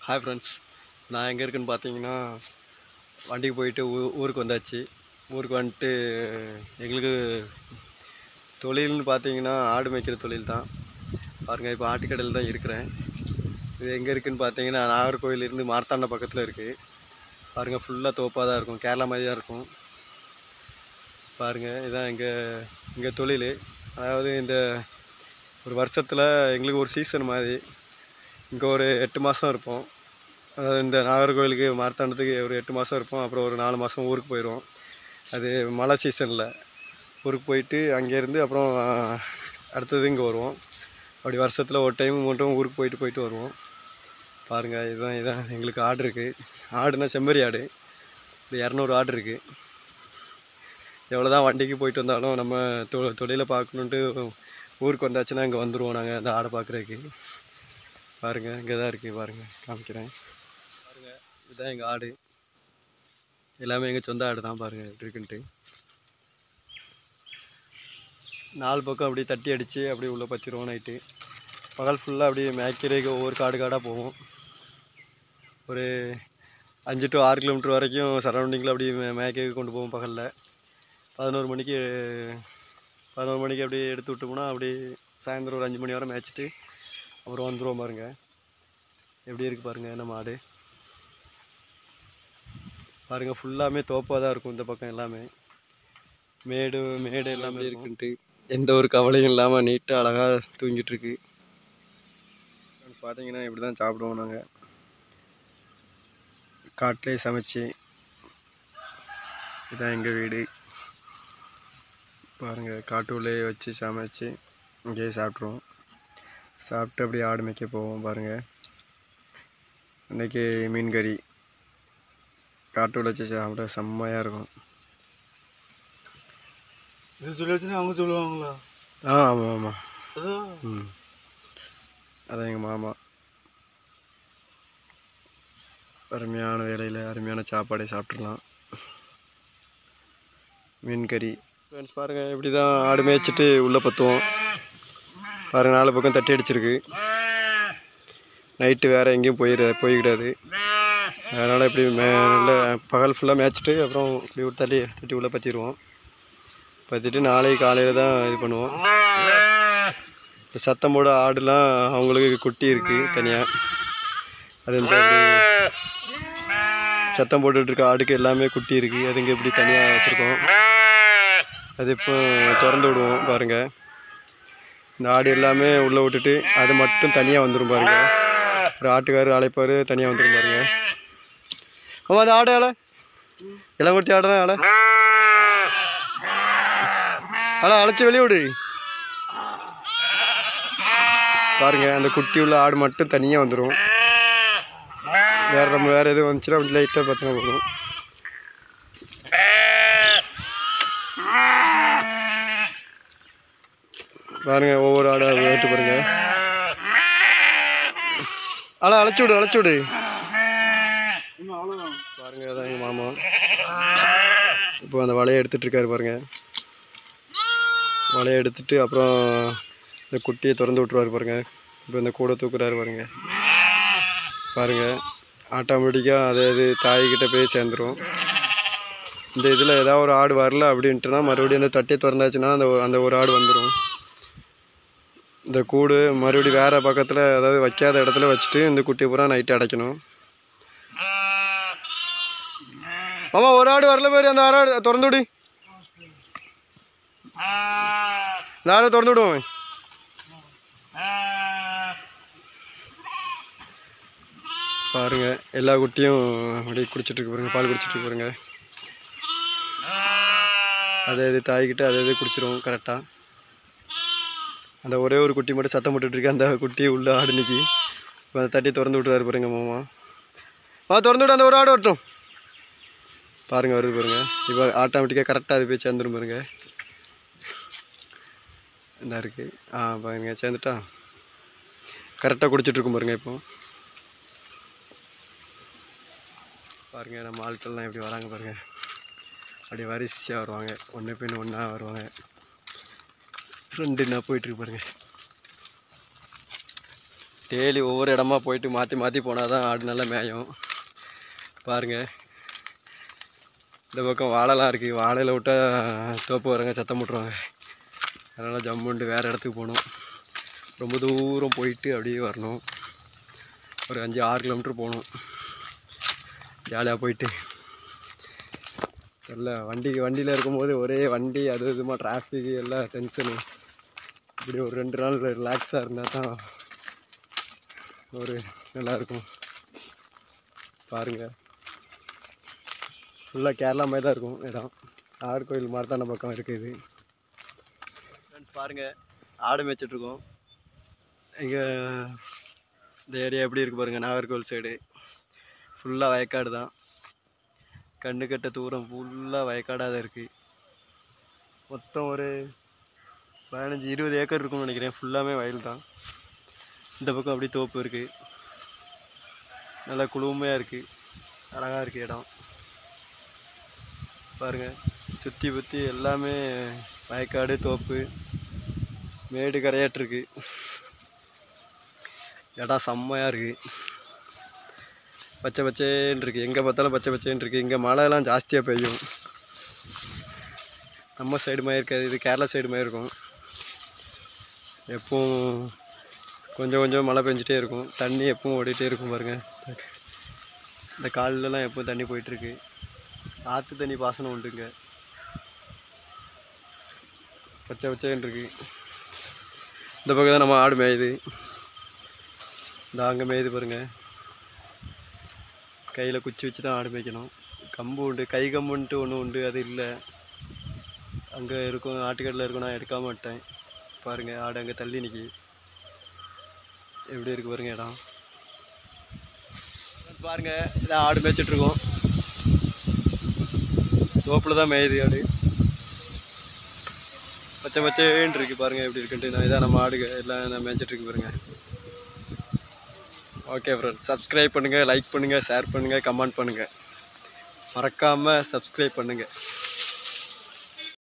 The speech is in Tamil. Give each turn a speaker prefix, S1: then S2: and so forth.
S1: ஹாய் ஃப்ரெண்ட்ஸ் நான் எங்கே இருக்குன்னு பார்த்தீங்கன்னா வண்டிக்கு போயிட்டு ஊ ஊருக்கு வந்தாச்சு ஊருக்கு வந்துட்டு எங்களுக்கு தொழில்னு பார்த்தீங்கன்னா ஆடு மேய்க்கிற தொழில் தான் பாருங்கள் இப்போ ஆட்டுக்கடையில் தான் இருக்கிறேன் இது எங்கே இருக்குன்னு பார்த்தீங்கன்னா நாகர்கோவிலிருந்து மார்த்தாண்ட பக்கத்தில் இருக்குது பாருங்கள் ஃபுல்லாக தோப்பாக தான் இருக்கும் கேரளா மாதிரி தான் இருக்கும் பாருங்கள் இதான் எங்கள் எங்கள் தொழில் அதாவது இந்த ஒரு வருஷத்தில் எங்களுக்கு ஒரு சீசன் மாதிரி இங்கே ஒரு எட்டு மாதம் இருப்போம் அதாவது இந்த நாகர்கோவிலுக்கு மார்த்தாண்டத்துக்கு ஒரு எட்டு மாதம் இருப்போம் அப்புறம் ஒரு நாலு மாதம் ஊருக்கு போயிடுவோம் அது மழை சீசனில் ஊருக்கு போயிட்டு அங்கேருந்து அப்புறம் அடுத்தது இங்கே வருவோம் அப்படி வருஷத்தில் ஒரு டைம் மட்டும் ஊருக்கு போயிட்டு போயிட்டு வருவோம் பாருங்கள் இதுதான் இதான் எங்களுக்கு ஆடு இருக்குது ஆடுனா செம்மறி ஆடு ஒரு இரநூறு ஆடு இருக்குது எவ்வளோ தான் வண்டிக்கு போயிட்டு வந்தாலும் நம்ம தொ தொழிலை பார்க்கணுன்ட்டு ஊருக்கு வந்தாச்சுன்னா இங்கே வந்துடுவோம் நாங்கள் அந்த ஆடை பார்க்குறதுக்கு பாருங்கள் இங்கே தான் இருக்குது பாருங்கள் காமிக்கிறேன் பாருங்கள் இதுதான் எங்கள் ஆடு எல்லாமே எங்கள் சொந்த ஆடு தான் பாருங்கள் எப்படி இருக்குன்ட்டு நாலு பக்கம் அப்படியே தட்டி அடித்து அப்படியே உள்ளே பற்றிடுவோம் நைட்டு பகல் ஃபுல்லாக அப்படியே மேய்க்கிறதுக்கு ஒவ்வொரு காடு காடாக போவோம் ஒரு அஞ்சு டு ஆறு கிலோமீட்டர் வரைக்கும் சரௌண்டிங்கில் அப்படியே மே மேய்க்க கொண்டு போவோம் பகலில் பதினோரு மணிக்கு பதினோரு மணிக்கு அப்படியே எடுத்து விட்டோம்னா அப்படியே சாயந்தரம் ஒரு அஞ்சு மணி வரை மேய்ச்சிட்டு அப்புறம் வந்துடுவோம் பாருங்க எப்படி இருக்குது பாருங்கள் நம்ம ஆடு பாருங்கள் ஃபுல்லாமே தோப்பாக தான் இருக்கும் இந்த பக்கம் எல்லாமே மேடு மேடு எல்லாமே இருக்குன்ட்டு எந்த ஒரு கவலையும் இல்லாமல் நீட்டாக அழகாக தூங்கிட்டு இருக்கு ஃப்ரெண்ட்ஸ் பார்த்தீங்கன்னா இப்படி தான் சாப்பிடுவோம் நாங்கள் காட்டிலே சமைச்சு இதான் எங்கள் வீடு பாருங்கள் காட்டுக்குள்ளேயே வச்சு சமைச்சு இங்கேயே சாப்பிட்ருவோம் சாப்பிட்டு அப்படியே ஆடு மேய்க்க போவோம் பாருங்கள் இன்றைக்கி மீன் கறி காட்டுக்குள்ள வச்சு சாப்பிட செம்மையாக இருக்கும்
S2: இது சொல்லியாச்சுன்னா அவங்க சொல்லுவாங்களா
S1: ஆ ஆமாம் ஆமாம்
S2: அதான்
S1: ம் அதான் எங்கள் மாமா அருமையான வேலையில் அருமையான சாப்பாடை சாப்பிட்றலாம் மீன் கறி ஃப்ரெண்ட்ஸ் பாருங்கள் இப்படி தான் ஆடு மேய்ச்சிட்டு உள்ளே பற்றுவோம் பாருங்கள் நாலு பக்கம் தட்டி அடிச்சிருக்கு நைட்டு வேறு எங்கேயும் போயிட போய்கிடாது அதனால் இப்படி மே நல்ல பகல் ஃபுல்லாக மேய்ச்சிட்டு அப்புறம் இப்படி ஒரு தள்ளி தட்டி உள்ளே பற்றிடுவோம் பற்றிட்டு நாளைக்கு காலையில் தான் இது பண்ணுவோம் இந்த சத்தம் போட ஆடுலாம் அவங்களுக்கு குட்டி இருக்குது தனியாக அது இந்த இப்படி சத்தம் போட்டுட்டு இருக்க ஆடுக்கு எல்லாமே குட்டி இருக்குது அது இங்கே இப்படி தனியாக வச்சுருக்கோம் அது இப்போ திறந்து விடுவோம் பாருங்கள் இந்த ஆடு எல்லாமே உள்ளே விட்டுட்டு அது மட்டும் தனியாக வந்துடும் பாருங்க ஒரு ஆட்டுக்காரர் அழைப்பார் தனியாக வந்துடும் பாருங்க ஆமாம் அந்த ஆடு ஆளை இளம் கொடுத்தி ஆடுறா ஆளை ஆளை அழைச்சி வெளியே விடு பாருங்க அந்த குட்டி உள்ள ஆடு மட்டும் தனியாக வந்துடும் வேற நம்ம வேற எதுவும் வந்துச்சுன்னா அப்படி லைட்டாக பார்த்தினா போதும் பாருங்க ஒவ்வொரு ஆடா வேட்டு பாருங்க ஆளா அழைச்சி விடு அழைச்சி விடு
S2: இன்னும் அவ்வளோதான்
S1: பாருங்க அதான் எங்கள் மாமா இப்போ அந்த வலையை எடுத்துட்டு இருக்காரு பாருங்க வலையை எடுத்துட்டு அப்புறம் இந்த குட்டியை திறந்து விட்ருவாரு பாருங்க இப்போ இந்த கூடை தூக்குறாரு பாருங்க பாருங்க ஆட்டோமேட்டிக்காக அதே இது தாய்கிட்ட போய் சேர்ந்துரும் இந்த இதில் ஏதாவது ஒரு ஆடு வரல அப்படின்ட்டுனா மறுபடியும் அந்த தட்டியை திறந்தாச்சுன்னா அந்த ஒரு- அந்த ஒரு ஆடு வந்துடும் இந்த கூடு மறுபடியும் வேறு பக்கத்தில் அதாவது வைக்காத இடத்துல வச்சுட்டு இந்த குட்டியை பூரா நைட்டு அடைக்கணும் மாமா ஒரு ஆடு வரல பேர் அந்த ஆடு திறந்து விடு இந்த ஆடை திறந்து விடுவோம் பாருங்க எல்லா குட்டியும் அப்படியே குடிச்சிட்டு இருக்கு பாருங்க பால் குடிச்சிட்டு இருக்கு பாருங்க அதே இது தாய்கிட்ட அதே இது குடிச்சிரும் கரெக்டாக அந்த ஒரே ஒரு குட்டி மட்டும் சத்தம் போட்டுட்டு இருக்கு அந்த குட்டி உள்ள ஆடு நிக்கி இப்போ அந்த தட்டி திறந்து விட்டுறாரு பாருங்க மாமா ஆ திறந்து விட்டு அந்த ஒரு ஆடு வரட்டும் பாருங்க வருது பாருங்க இப்போ ஆட்டோமேட்டிக்காக கரெக்டாக அது போய் சேர்ந்துரும் பாருங்க இந்த இருக்கு ஆ பாருங்க சேர்ந்துட்டா கரெக்டாக குடிச்சிட்டு இருக்கும் பாருங்க இப்போ பாருங்க நம்ம ஆட்கள்லாம் எப்படி வராங்க பாருங்க அப்படியே வரிசையாக வருவாங்க ஒன்று பின் ஒன்றா வருவாங்க ஃப்ரெண்டு என்ன போயிட்டுருக்கு பாருங்க டெய்லி ஒவ்வொரு இடமா போயிட்டு மாற்றி மாற்றி போனால் தான் ஆடு நல்லா மேயும் பாருங்கள் இந்த பக்கம் வாழைலாம் இருக்குது வாழையில் விட்டால் தோப்பு வரங்க சத்தம் போட்டுருவாங்க அதனால் ஜம்முன்ட்டு வேறு இடத்துக்கு போகணும் ரொம்ப தூரம் போயிட்டு அப்படியே வரணும் ஒரு அஞ்சு ஆறு கிலோமீட்டர் போகணும் ஜாலியாக போயிட்டு நல்ல வண்டி வண்டியில் இருக்கும்போது ஒரே வண்டி அது இதுமா டிராஃபிக் எல்லாம் டென்ஷனு இப்படி ஒரு ரெண்டு நாள் ரிலாக்ஸாக இருந்தால் தான் ஒரு நல்லாயிருக்கும் பாருங்கள் ஃபுல்லாக கேரளா மாதிரி தான் இருக்கும் இடம் ஆடு கோயில் மார்த்தாண்ட பக்கம் இருக்குது ஃப்ரெண்ட்ஸ் பாருங்கள் ஆடு மேய்ச்சிட்ருக்கோம் இங்கே இந்த ஏரியா எப்படி இருக்குது பாருங்கள் நாகர்கோவில் சைடு ஃபுல்லாக வயக்காடு தான் கண்ணு கட்ட தூரம் ஃபுல்லாக வயக்காடாக தான் இருக்குது மொத்தம் ஒரு பதினஞ்சு இருபது ஏக்கர் இருக்கும்னு நினைக்கிறேன் ஃபுல்லாமே வயல் தான் இந்த பக்கம் அப்படியே தோப்பு இருக்குது நல்லா குளுமையாக இருக்குது அழகாக இருக்குது இடம் பாருங்கள் சுற்றி பற்றி எல்லாமே வயக்காடு தோப்பு மேடு கரையாட்டிருக்கு இடம் செம்மையாக இருக்குது பச்சை பச்சேன்னு இருக்குது எங்கே பார்த்தாலும் பச்சை பச்சேன்னு இருக்குது இங்கே மழைலாம் ஜாஸ்தியாக பெய்யும் நம்ம சைடு மாதிரி இருக்காது இது கேரளா சைடு மாதிரி இருக்கும் எப்பவும் கொஞ்சம் கொஞ்சம் மழை பெஞ்சிட்டே இருக்கும் தண்ணி எப்பவும் ஓடிட்டே இருக்கும் பாருங்கள் இந்த கால்லலாம் எப்பவும் தண்ணி போயிட்டுருக்கு ஆற்று தண்ணி பாசனம் உண்டுங்க பச்சை பச்சைன்னு இருக்கு இந்த பக்கம் தான் நம்ம ஆடு மேயுது இந்த அங்கே மேயுது பாருங்க கையில் குச்சி வச்சு தான் ஆடு மேய்க்கணும் கம்பு உண்டு கை கம்புன்ட்டு ஒன்று உண்டு அது இல்லை அங்கே இருக்கும் ஆட்டுக்கடலில் இருக்கும் நான் எடுக்காம விட்டேன் பாருங்கள் ஆடு அங்கே தள்ளி நிற்கி எப்படி இருக்கு பாருங்க இடம் பாருங்க இதான் ஆடு மேய்ச்சிட்ருக்கோம் தோப்பில் தான் மேயுது ஆடு பச்சை பச்சைன்னு இருக்கு பாருங்க எப்படி இருக்குன்ட்டு நான் இதான் நம்ம ஆடுக எல்லாம் நான் மேய்ச்சிட்டு இருக்கு பாருங்க ஓகே ஃப்ரெண்ட்ஸ் சப்ஸ்கிரைப் பண்ணுங்கள் லைக் பண்ணுங்கள் ஷேர் பண்ணுங்கள் கமெண்ட் பண்ணுங்கள் மறக்காமல் சப்ஸ்கிரைப் பண்ணுங்கள்